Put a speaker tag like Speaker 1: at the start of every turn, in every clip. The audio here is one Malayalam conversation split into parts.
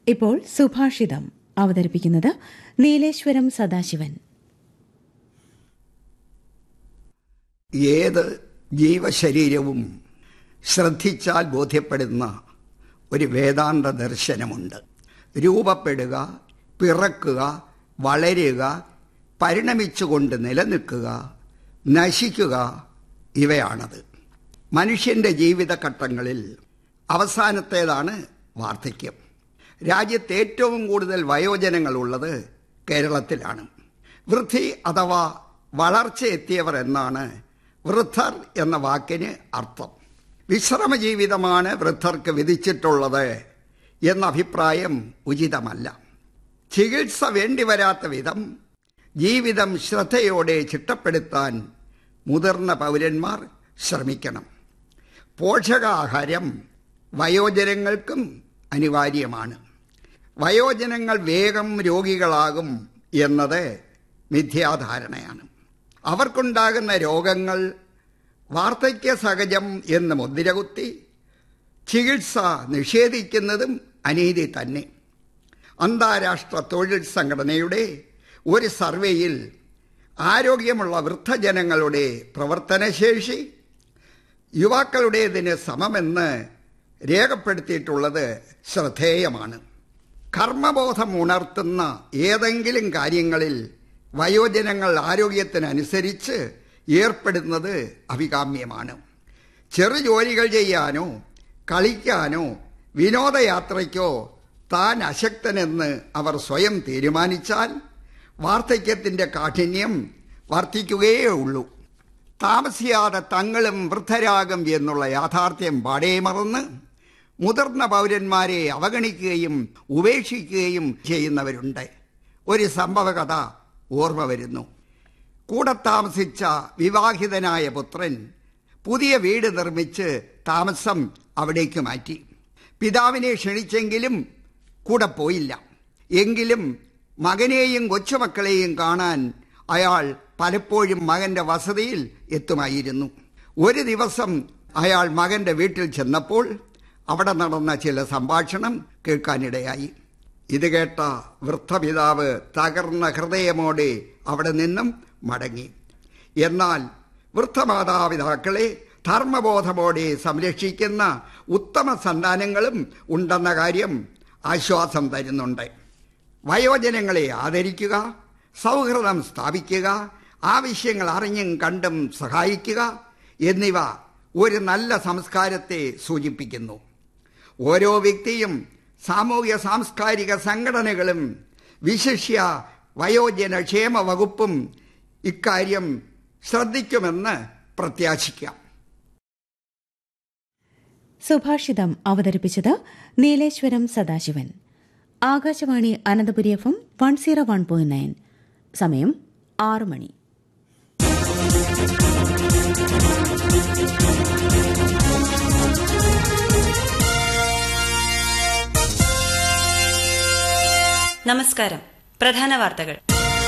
Speaker 1: ഇപ്പോൾ സുഭാഷിതം അവതരിപ്പിക്കുന്നത് നീലേശ്വരം സദാശിവൻ
Speaker 2: ഏത് ജീവശരീരവും ശ്രദ്ധിച്ചാൽ ബോധ്യപ്പെടുന്ന ഒരു വേദാന്ത ദർശനമുണ്ട് രൂപപ്പെടുക പിറക്കുക വളരുക പരിണമിച്ചുകൊണ്ട് നിലനിൽക്കുക നശിക്കുക ഇവയാണത് മനുഷ്യന്റെ ജീവിതഘട്ടങ്ങളിൽ അവസാനത്തേതാണ് വാർദ്ധക്യം രാജ്യത്ത് ഏറ്റവും കൂടുതൽ വയോജനങ്ങളുള്ളത് കേരളത്തിലാണ് വൃദ്ധി അഥവാ വളർച്ച എത്തിയവർ എന്നാണ് വൃദ്ധർ എന്ന വാക്കിന് അർത്ഥം വിശ്രമ ജീവിതമാണ് വൃദ്ധർക്ക് വിധിച്ചിട്ടുള്ളത് എന്ന അഭിപ്രായം ഉചിതമല്ല ചികിത്സ വേണ്ടിവരാത്ത വിധം ജീവിതം ശ്രദ്ധയോടെ ചിട്ടപ്പെടുത്താൻ മുതിർന്ന പൗരന്മാർ ശ്രമിക്കണം പോഷകാഹാരം വയോജനങ്ങൾക്കും അനിവാര്യമാണ് വയോജനങ്ങൾ വേഗം രോഗികളാകും എന്നത് മിഥ്യാധാരണയാണ് അവർക്കുണ്ടാകുന്ന രോഗങ്ങൾ വാർദ്ധക്യ സഹജം എന്ന് മുദ്രകുത്തി ചികിത്സ നിഷേധിക്കുന്നതും അനീതി തന്നെ അന്താരാഷ്ട്ര തൊഴിൽ സംഘടനയുടെ ഒരു സർവേയിൽ ആരോഗ്യമുള്ള വൃദ്ധജനങ്ങളുടെ പ്രവർത്തനശേഷി യുവാക്കളുടേതിന് സമമെന്ന് രേഖപ്പെടുത്തിയിട്ടുള്ളത് ശ്രദ്ധേയമാണ് കർമ്മബോധം ഉണർത്തുന്ന ഏതെങ്കിലും കാര്യങ്ങളിൽ വയോജനങ്ങൾ ആരോഗ്യത്തിനനുസരിച്ച് ഏർപ്പെടുന്നത് അഭികാമ്യമാണ് ചെറു ജോലികൾ ചെയ്യാനോ കളിക്കാനോ വിനോദയാത്രയ്ക്കോ താൻ അശക്തനെന്ന് അവർ സ്വയം തീരുമാനിച്ചാൽ വാർദ്ധക്യത്തിൻ്റെ കാഠിന്യം വർദ്ധിക്കുകയേ ഉള്ളൂ താമസിയാതെ തങ്ങളും വൃദ്ധരാകും എന്നുള്ള യാഥാർത്ഥ്യം പാടേ മറന്ന് മുതിർന്ന പൗരന്മാരെ അവഗണിക്കുകയും ഉപേക്ഷിക്കുകയും ചെയ്യുന്നവരുണ്ട് ഒരു സംഭവകഥ ഓർമ്മ വരുന്നു കൂടെ താമസിച്ച വിവാഹിതനായ പുത്രൻ പുതിയ വീട് നിർമ്മിച്ച് താമസം അവിടേക്ക് മാറ്റി പിതാവിനെ ക്ഷണിച്ചെങ്കിലും കൂടെ പോയില്ല എങ്കിലും മകനെയും കൊച്ചുമക്കളെയും കാണാൻ അയാൾ പലപ്പോഴും മകന്റെ വസതിയിൽ എത്തുമായിരുന്നു ഒരു ദിവസം അയാൾ മകന്റെ വീട്ടിൽ ചെന്നപ്പോൾ അവിടെ നടന്ന ചില സംഭാഷണം കേൾക്കാനിടയായി ഇത് കേട്ട വൃദ്ധപിതാവ് തകർന്ന ഹൃദയമോടെ അവിടെ നിന്നും മടങ്ങി എന്നാൽ വൃദ്ധമാതാപിതാക്കളെ ധർമ്മബോധമോടെ സംരക്ഷിക്കുന്ന ഉത്തമ സന്താനങ്ങളും ഉണ്ടെന്ന കാര്യം ആശ്വാസം തരുന്നുണ്ട് വയോജനങ്ങളെ ആദരിക്കുക സൗഹൃദം സ്ഥാപിക്കുക ആവശ്യങ്ങൾ അറിഞ്ഞും കണ്ടും സഹായിക്കുക എന്നിവ ഒരു നല്ല സംസ്കാരത്തെ സൂചിപ്പിക്കുന്നു ഓരോ വ്യക്തിയും സാമൂഹ്യ സാംസ്കാരിക സംഘടനകളും വിശിഷ്യ വയോജന ക്ഷേമ വകുപ്പും ഇക്കാര്യം ശ്രദ്ധിക്കുമെന്ന് പ്രത്യാശിക്കാം
Speaker 1: സുഭാഷിതം അവതരിപ്പിച്ചത് Nileshwaram Sadasivan Akashvani Ananthapuri F M one zero one point nine സമയം ആറ് മണി
Speaker 3: നമസ്കാരം പ്രധാന വാർത്തകൾ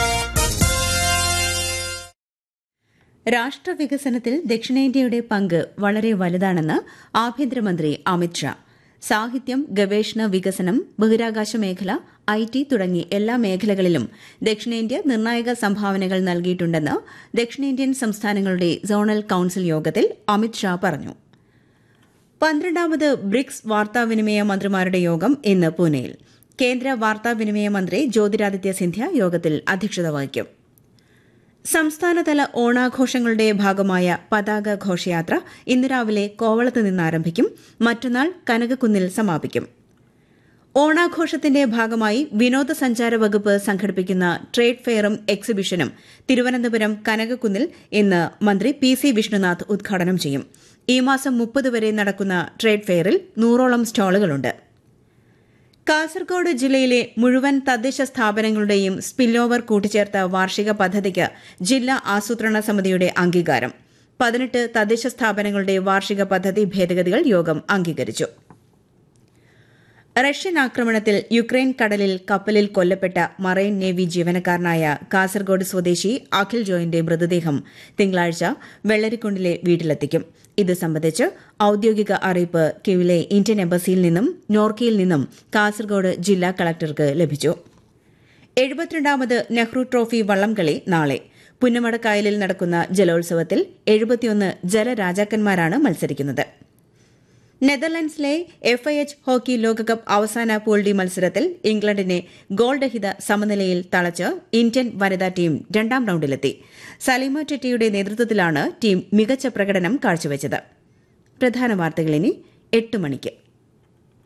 Speaker 1: രാഷ്ട്രവികസനത്തിൽ ദക്ഷിണേന്ത്യയുടെ പങ്ക് വളരെ വലുതാണെന്ന് ആഭ്യന്തരമന്ത്രി അമിത്ഷാ സാഹിത്യം ഗവേഷണ വികസനം ബഹിരാകാശ മേഖല ഐ ടി തുടങ്ങി എല്ലാ മേഖലകളിലും ദക്ഷിണേന്ത്യ നിർണായക സംഭാവനകൾ നൽകിയിട്ടുണ്ടെന്ന് ദക്ഷിണേന്ത്യൻ സംസ്ഥാനങ്ങളുടെ സോണൽ കൌൺസിൽ യോഗത്തിൽ അമിത്ഷാ പറഞ്ഞു പന്ത്രണ്ടാമത് ബ്രിക്സ് വാർത്താവിനിമയ മന്ത്രിമാരുടെ യോഗം ഇന്ന് പൂനെയിൽ കേന്ദ്ര വാർത്താവിനിമയ മന്ത്രി ജ്യോതിരാദിത്യ സിന്ധ്യ യോഗത്തിൽ അധ്യക്ഷത വഹിക്കും സംസ്ഥാനതല ഓണാഘോഷങ്ങളുടെ ഭാഗമായ പതാക ഘോഷയാത്ര ഇന്ന് രാവിലെ കോവളത്ത് നിന്ന് ആരംഭിക്കും മറ്റന്നാൾ കനകക്കുന്നിൽ സമാപിക്കും ഓണാഘോഷത്തിന്റെ ഭാഗമായി വിനോദസഞ്ചാര വകുപ്പ് സംഘടിപ്പിക്കുന്ന ട്രേഡ് ഫെയറും എക്സിബിഷനും തിരുവനന്തപുരം കനകക്കുന്നിൽ ഇന്ന് മന്ത്രി പി സി വിഷ്ണുനാഥ് ഉദ്ഘാടനം ചെയ്യും ഈ മാസം മുപ്പത് വരെ നടക്കുന്ന ട്രേഡ് ഫെയറിൽ നൂറോളം സ്റ്റാളുകളുണ്ട് കാസർഗോഡ് ജില്ലയിലെ മുഴുവൻ തദ്ദേശ സ്ഥാപനങ്ങളുടെയും സ്പില്ലോവർ കൂട്ടിച്ചേർത്ത വാർഷിക പദ്ധതിക്ക് ജില്ലാ ആസൂത്രണ സമിതിയുടെ അംഗീകാരം പതിനെട്ട് തദ്ദേശ സ്ഥാപനങ്ങളുടെ വാർഷിക പദ്ധതി ഭേദഗതികൾ യോഗം അംഗീകരിച്ചു റഷ്യൻ ആക്രമണത്തിൽ യുക്രൈൻ കടലിൽ കപ്പലിൽ കൊല്ലപ്പെട്ട മറൈൻ നേവി ജീവനക്കാരനായ കാസർഗോഡ് സ്വദേശി അഖിൽ ജോയിന്റെ മൃതദേഹം തിങ്കളാഴ്ച വെള്ളരിക്കുണ്ടിലെ വീട്ടിലെത്തിക്കും ഇത് സംബന്ധിച്ച് ഔദ്യോഗിക അറിയിപ്പ് കിവിലെ ഇന്ത്യൻ എംബസിയിൽ നിന്നും നോർക്കയിൽ നിന്നും കാസർഗോഡ് ജില്ലാ കളക്ടർക്ക് ലഭിച്ചു എഴുപത്തിരണ്ടാമത് നെഹ്റു ട്രോഫി വള്ളംകളി നാളെ പുന്നമടക്കായലിൽ നടക്കുന്ന ജലോത്സവത്തിൽ എഴുപത്തിയൊന്ന് ജലരാജാക്കന്മാരാണ് മത്സരിക്കുന്നത് നെതർലൻഡ്സിലെ എഫ് ഐ എച്ച് ഹോക്കി ലോകകപ്പ് അവസാന പൂൾ ഡി മത്സരത്തിൽ ഇംഗ്ലണ്ടിനെ ഗോൾ രഹിത സമനിലയിൽ തളച്ച് ഇന്ത്യൻ വനിതാ ടീം രണ്ടാം റൌണ്ടിലെത്തി സലീമ ടെറ്റിയുടെ നേതൃത്വത്തിലാണ് ടീം മികച്ച പ്രകടനം കാഴ്ചവെച്ചത് പ്രധാന വാർത്തകൾ ഇനി എട്ട് മണിക്ക്